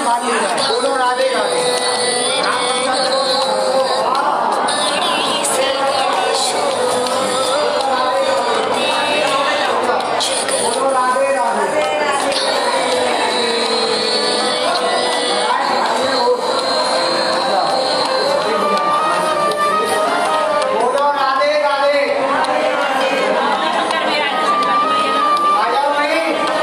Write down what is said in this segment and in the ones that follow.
बोलो राधे राधे बोलो राधे राधे बोलो राधे राधे आ जाओ भाई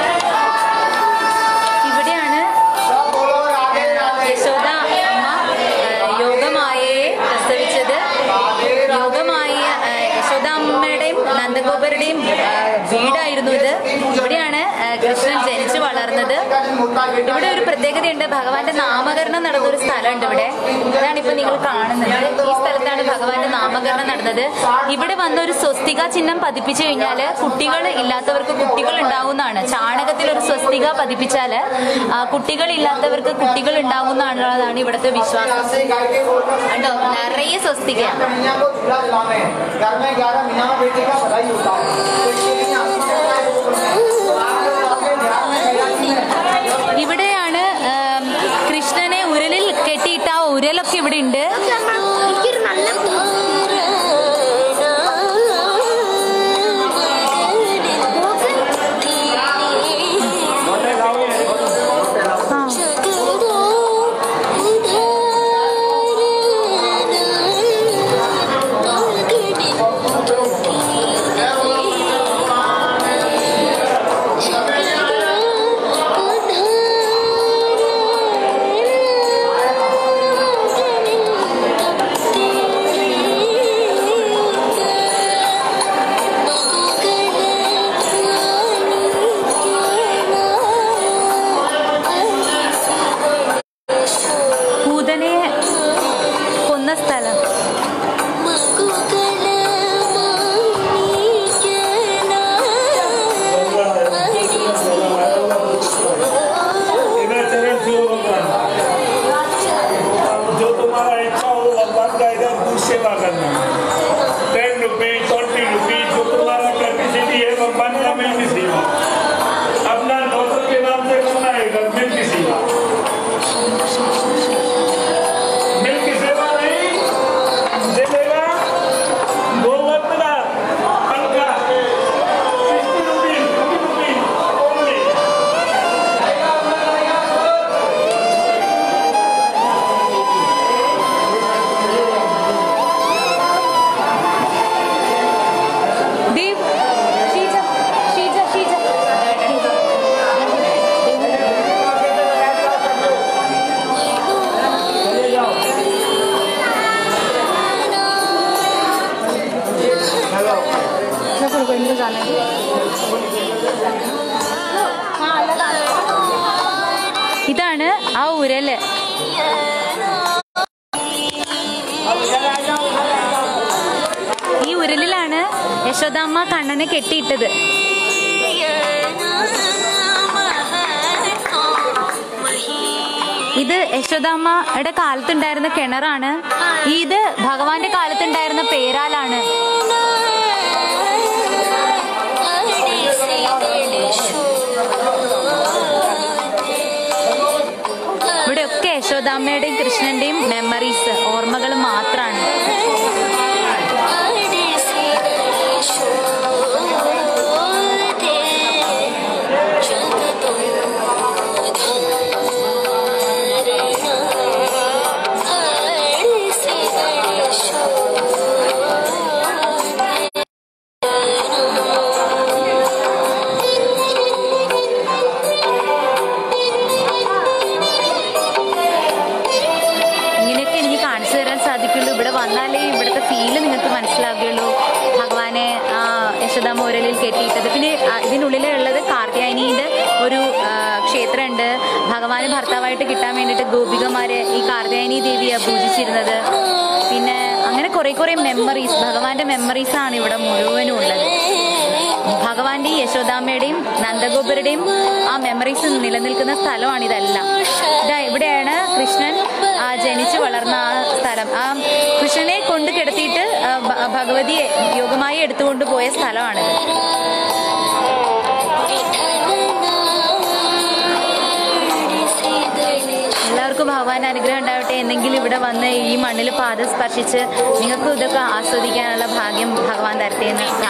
ഇവിടെയാണ് सब बोलो राधे राधे യശോദ അമ്മ ഏഹ്, യോഗമായയെ പ്രസവിച്ചത് യോഗമായ ഏഹ്, യശോദ അമ്മയുടെയും നന്ദഗോപരുടെയും ഏഹ്, വീടായിരുന്നു ഇത് ഇവിടെയാണ് ഏഹ്, കൃഷ്ണൻ ജനിച്ചു വളർന്നത് ഇവിടെ ഒരു പ്രത്യേകതയുണ്ട് ഭഗവാന്റെ നാമകരണം നടന്ന ഒരു സ്ഥലമുണ്ട് ഇവിടെ അതാണ് ഇപ്പൊ നിങ്ങൾ കാണുന്നത് ഈ സ്ഥലത്താണ് ഭഗവാന്റെ നാമകരണം നടന്നത് ഇവിടെ വന്ന ഒരു സ്വസ്തിക ചിഹ്നം പതിപ്പിച്ചു കഴിഞ്ഞാല് കുട്ടികൾ ഇല്ലാത്തവർക്ക് കുട്ടികൾ ഉണ്ടാവുന്നതാണ് ചാണകത്തിൽ ഒരു സ്വസ്തിക പതിപ്പിച്ചാല് ആ, കുട്ടികൾ ഇല്ലാത്തവർക്ക് കുട്ടികൾ ഉണ്ടാവുന്നതാണുള്ളതാണ് ഇവിടുത്തെ വിശ്വാസം से गाय के बोलकर കണ്ടോ നിറയെ സ്വസ്തികയാണ് कन्या को झूला दिलाने घर में ग्यारह महीना में बेटे का बधाई होता है तो इसके लिए आत्मा का एक बोलते हैं। आप लोग अपने ध्यान में मेरा ഇവിടെയാണ് ആം, കൃഷ്ണനെ ഉരലിൽ കെട്ടിയിട്ട ആ ഉരലൊക്കെ ഇവിടെ ഉണ്ട് എനിക്കൊരു നല്ല ഭൂതനെ കൊന്ന സ്ഥലം इधर चरण छुओ भगवान जो तुम्हारा इच्छा हो भगवान का इधर कुछ सेवा करना टेन रुपीज ट्वेंटी रुपीज जो तुम्हारा कैपेसिटी है भगवान का मिल की सेवा अपना नौकर के नाम से करना है इधर मिल की सेवा मिल की सेवा नहीं दे देगा गोवर्धना पंखा sixty rupees twenty rupees only Dev Sheeja Sheeja Sheeja ഇതാണ് ആ ഉരല് ഈ ഉരലിലാണ് യശോദാമ്മ കണ്ണനെ കെട്ടിയിട്ടത് ഇത് യശോദാമ്മയുടെ കാലത്തുണ്ടായിരുന്ന കിണറാണ് ഇത് ഭഗവാന്റെ കാലത്തുണ്ടായിരുന്ന പേരാലാണ് ഇവിടെയൊക്കെ യശോദാമ്മയുടെയും കൃഷ്ണന്റെയും മെമ്മറീസ് ഓർമ്മകൾ മാത്രമാണ് ഇങ്ങനെയൊക്കെ എനിക്ക് കാണിച്ചു തരാൻ സാധിക്കുള്ളൂ ഇവിടെ വന്നാലേ ഇവിടുത്തെ ഫീല് നിങ്ങൾക്ക് മനസ്സിലാവുകയുള്ളൂ ഭഗവാനെ ആ യശോദാമ ഉരലിൽ കെട്ടിയിട്ടത് പിന്നെ ആ, ഇതിനുള്ളിലുള്ളത് കാർത്യായനിയുടെ ഒരു ആ, ക്ഷേത്രമുണ്ട് ഭഗവാന് ഭർത്താവായിട്ട് കിട്ടാൻ വേണ്ടിയിട്ട് ഗോപികമാര് ഈ കാർത്യായനി ദേവിയെ പൂജിച്ചിരുന്നത് പിന്നെ അങ്ങനെ കുറെ കുറെ മെമ്മറീസ് ഭഗവാന്റെ മെമ്മറീസ് ആണ് ഇവിടെ മുഴുവനും ഉള്ളത് ഭഗവാന്റെയും യശോദാമ്മയുടെയും നന്ദഗോപരുടെയും ആ മെമ്മറീസ് നിലനിൽക്കുന്ന സ്ഥലമാണ് ഇതെല്ലാം ഇതാ ഇവിടെയാണ് കൃഷ്ണൻ ആ ജനിച്ചു വളർന്ന ആ സ്ഥലം ആ കൃഷ്ണനെ കൊണ്ട് കിടത്തിയിട്ട് ആ, ഭ- ഭഗവതിയെ യോഗമായി എടുത്തുകൊണ്ട് പോയ സ്ഥലമാണിത് നിങ്ങൾക്ക് ഭഗവാൻ അനുഗ്രഹം ഉണ്ടാവട്ടെ എന്നെങ്കിലും ഇവിടെ വന്ന് ഈ മണ്ണിൽ പാദം സ്പർശിച്ച് നിങ്ങൾക്കും ഇതൊക്കെ ആസ്വദിക്കാനുള്ള ഭാഗ്യം ഭഗവാൻ തരട്ടെ എന്ന്